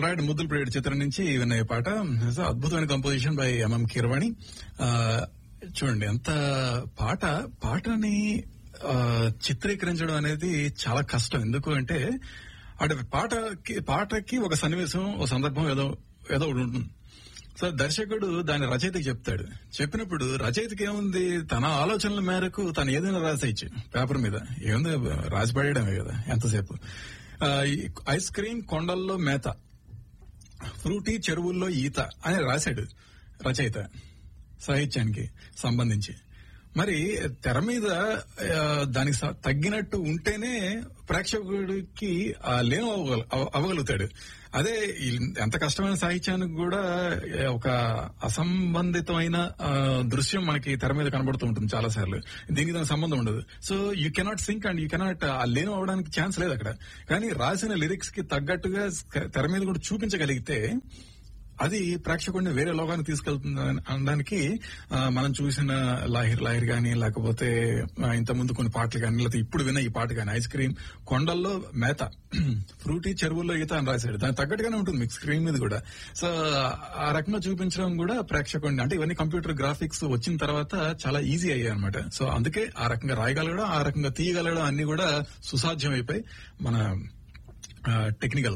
Alright ముద్దుల prayed చిత్రం నుంచి విన్న ఈ పాట It's a అద్భుతమైన కంపోజిషన్ బై ఎంఎం కీరవాణి ఆ, చూడండి ఎంత పాట పాటని ఆ, చిత్రీకరించడం అనేది చాలా కష్టం ఎందుకు అంటే అంటే పాటకి పాటకి ఒక సన్నివేశం ఒక సందర్భం ఏదో ఏదో ఒకటి ఉంటుంది సో దర్శకుడు దాని రచయితకి చెప్తాడు చెప్పినప్పుడు రచయితకి ఏముంది తన ఆలోచనల మేరకు తను ఏదైనా రాసేయచ్చు పేపర్ మీద ఏముంది రాసి పడేయడమే కదా ఎంతసేపు ఆ, ఈ ఐస్ క్రీమ్ కొండల్లో మేత ఫ్రూటీ చెరువుల్లో ఈత అని రాశాడు రచయిత సాహిత్యానికి సంబంధించి మరి తెర మీద ఆ, దానికి స- తగ్గినట్టు ఉంటేనే ప్రేక్షకుడికి ఆ లేను అవ్వగల- అవ- అవ్వగలుగుతాడు అదే ఈ ఎంత కష్టమైన సాహిత్యానికి కూడా ఏ, ఒక అసంబంధితమైన ఆ, దృశ్యం మనకి తెర మీద కనబడుతూ ఉంటుంది చాలా సార్లు దీనికి దానికి సంబంధం ఉండదు so you cannot sync and you cannot ఆ లేను అవడానికి ఛాన్స్ లేదు అక్కడ కానీ రాసిన లిరిక్స్ కి తగ్గట్టుగా స్క- తెర మీద కూడా చూపించగలిగితే అది ప్రేక్షకుడిని వేరే లోకానికి తీసుకెళ్తుంది అని అనడానికి ఆ, మనం చూసిన లాహిర్ లాహిర్ గాని లేకపోతే ఆ, ఇంత ముందు కొన్ని పాటలు కానీ లేకపోతే ఇప్పుడు విన్న ఈ పాట కానీ ఐస్ క్రీమ్ కొండల్లో మేత ఫ్రూటీ చెరువుల్లో ఈత అని రాశాడు దానికి తగ్గట్టుగానే ఉంటుంది మీకు స్క్రీన్ మీద కూడా సో ఆ రకంగా చూపించడం కూడా ప్రేక్షకుడిని అంటే ఇవన్నీ కంప్యూటర్ గ్రాఫిక్స్ వచ్చిన తర్వాత చాలా ఈజీ అయ్యాయి అనమాట సో అందుకే ఆ రకంగా రాయగలగడం ఆ రకంగా తీయగలగడం అన్ని కూడా సుసాధ్యం అయిపోయి మన టెక్నికల్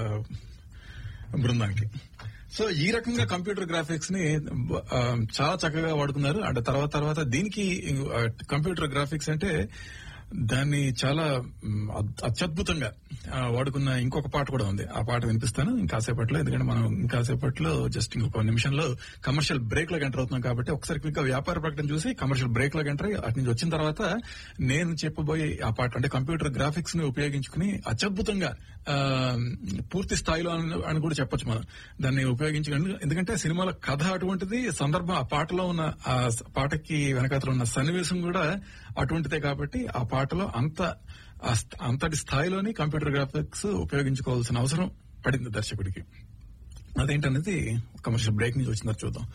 బృందానికి సో ఈ రకంగా కంప్యూటర్ గ్రాఫిక్స్ ని ఆ, చాలా చక్కగా వాడుకున్నారు అండ్ తర్వాత తర్వాత దీనికి ఆ, కంప్యూటర్ గ్రాఫిక్స్ అంటే దాన్ని చాలా మ్, అద్- అత్యద్భుతంగా ఆ, వాడుకున్న ఇంకొక పాట కూడా ఉంది ఆ పాట వినిపిస్తాను ఇంకాసేపట్లో ఎందుకంటే మనం ఇంకాసేపట్లో జస్ట్ ఇంకొక నిమిషంలో కమర్షియల్ బ్రేక్ లోకి ఎంటర్ అవుతున్నాం కాబట్టి ఒకసారి క్విక్ గా వ్యాపార ప్రకటన చూసి కమర్షియల్ బ్రేక్ లోకి ఎంటర్ అయ్యి అటు నుంచి వచ్చిన తర్వాత నేను చెప్పబోయే ఆ పాట అంటే కంప్యూటర్ గ్రాఫిక్స్ ని ఉపయోగించుకుని అత్యద్భుతంగా ఆ, పూర్తి స్థాయిలో అని అని కూడా చెప్పొచ్చు మనం దాన్ని ఉపయోగించుకుని ఎందుకంటే సినిమాల కథ అటువంటిది సందర్భం ఆ పాటలో ఉన్న ఆ స- పాటకి వెనకాతలో ఉన్న సన్నివేశం కూడా అటువంటిదే కాబట్టి ఆ పాటలో అంత ఆ స్థ- అంతటి స్థాయిలోని కంప్యూటర్ గ్రాఫిక్స్ ఉపయోగించుకోవాల్సిన అవసరం పడింది దర్శకుడికి అదేంటనేది కమర్షియల్ బ్రేక్ నుంచి వచ్చిందో చూద్దాం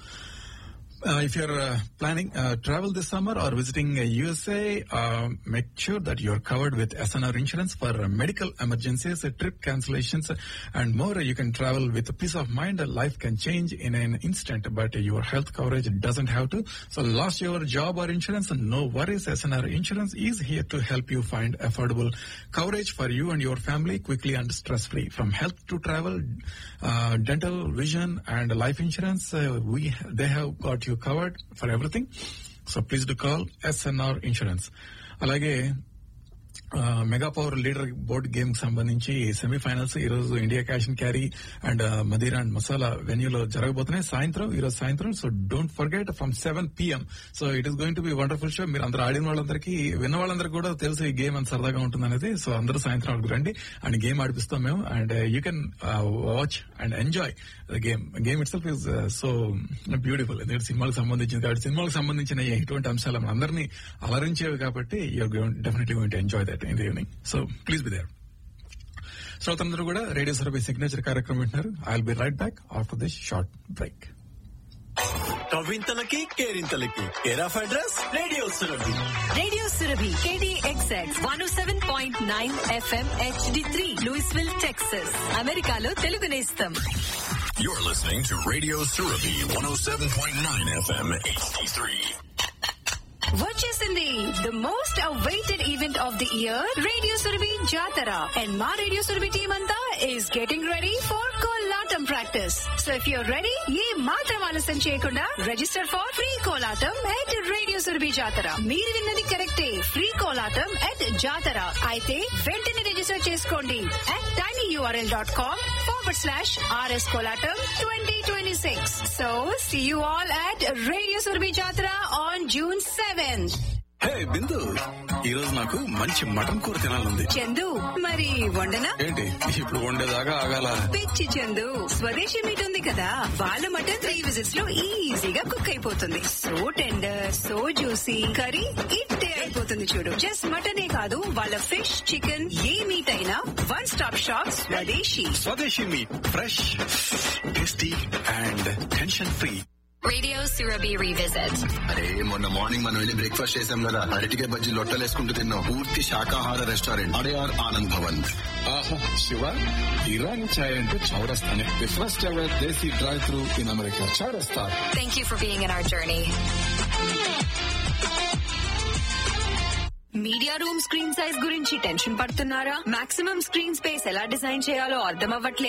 Uh, if you're uh, planning uh, travel this summer or visiting uh, USA, uh, make sure that you're covered with SNR insurance for uh, medical emergencies, uh, trip cancellations, uh, and more. You can travel with peace of mind. Uh, Life can change in an instant, but uh, your health coverage doesn't have to. So, lost your job or insurance? No worries. SNR insurance is here to help you find affordable coverage for you and your family quickly and stress-free. From health to travel, uh, dental, vision, and life insurance, uh, we they have got you covered for everything. So please do call SNR Insurance. అలాగే ఆ, mega power leaderboard game కి సంబంధించి semifinals ఈ రోజు India cash and carry and Madeira and masala వెన్యూలో జరగబోతున్నాయి సాయంత్రం ఈ రోజు సాయంత్రం so don't forget from seven PM so it is going to be wonderful show మీరు అందరూ ఆడిన వాళ్ళందరికీ విన్న వాళ్ళందరికీ కూడా తెలుసు ఈ గేమ్ అంత సరదాగా ఉంటుంది అనేది సో అందరూ సాయంత్రం అక్కడికి రండి అండ్ గేమ్ ఆడిపిస్తాం మేము and you can watch and enjoy the game game itself is so beautiful ఎందుకంటే సినిమాలకు సంబంధించింది కాబట్టి సినిమాలకు సంబంధించిన ఇటువంటి అంశాలు మన అందరినీ అలరించేవి కాబట్టి you're definitely going to enjoy that in the evening so please be there శ్రోతందరూ కూడా రేడియో సర్వీ సిగ్నేచర్ కార్యక్రమం వింటున్నారు I will be right back after this short break కవింతలకి కేరింతలకి care of address radio Surabhi Radio Surabhi, KDXX 107.9 FM HD3, Louisville, Texas. అమెరికాలో తెలుగు నేస్తం You're listening to Radio Surabhi 107.9 FM HD3. వచ్చేసింది the most awaited event of the year radio Surabhi Jatara and మా radio Surabhi team అంతా is getting ready for Kolatam practice so if you're ready ఏ మాత్రం ఆలస్యం చేయకుండా register for free Kolatam at radio Surabhi Jatara మీరు విన్నది కరెక్టే ఫ్రీ కోలాటం ఎట్ జాతర అయితే వెంటనే రిజిస్టర్ చేసుకోండి at tiny URL dot com forward slash R S Kolatam twenty twenty six so see you all at radio Surabhi Jatara on June seventh hey Bindu ఈ రోజు నాకు మంచి మటన్ కూర తినాలంది చందు మరి వండనా ఏంటి ఇప్పుడు వండేదాకా ఆగాల పిచ్చి చందు స్వదేశీ మీట్ ఉంది కదా వాళ్ళ మటన్ త్రీ విజిట్స్ లో ఈజీగా కుక్ అయిపోతుంది so tender so juicy curry ఇట్టే అయిపోతుంది చూడు జస్ట్ మటనే కాదు వాళ్ళ ఫిష్ చికెన్ ఏ మీట్ అయినా one stop shop Swadeshi Swadeshi meat fresh tasty and tension free Radio Surabhi Revisit. అరే మొన్న మార్నింగ్ మనం వెళ్ళి బ్రేక్ఫాస్ట్ చేసాం కదా అరటికాయ బజ్జీ లొట్టలేసుకుంటూ తిన్నాం పూర్తి శాకాహార రెస్టారెంట్ అడయార్ ఆనంద్ భవన్ ఆహా శివ ఇరానీ ఛాయ్ అంటే చౌరస్తానే the first ever desi drive through in America Chaurasta Thank you for being in our journey. Media room screen size గురించి టెన్షన్ పడుతున్నారా మాక్సిమం స్క్రీన్ స్పేస్ ఎలా డిజైన్ చేయాలో అర్థం అవ్వట్లేదు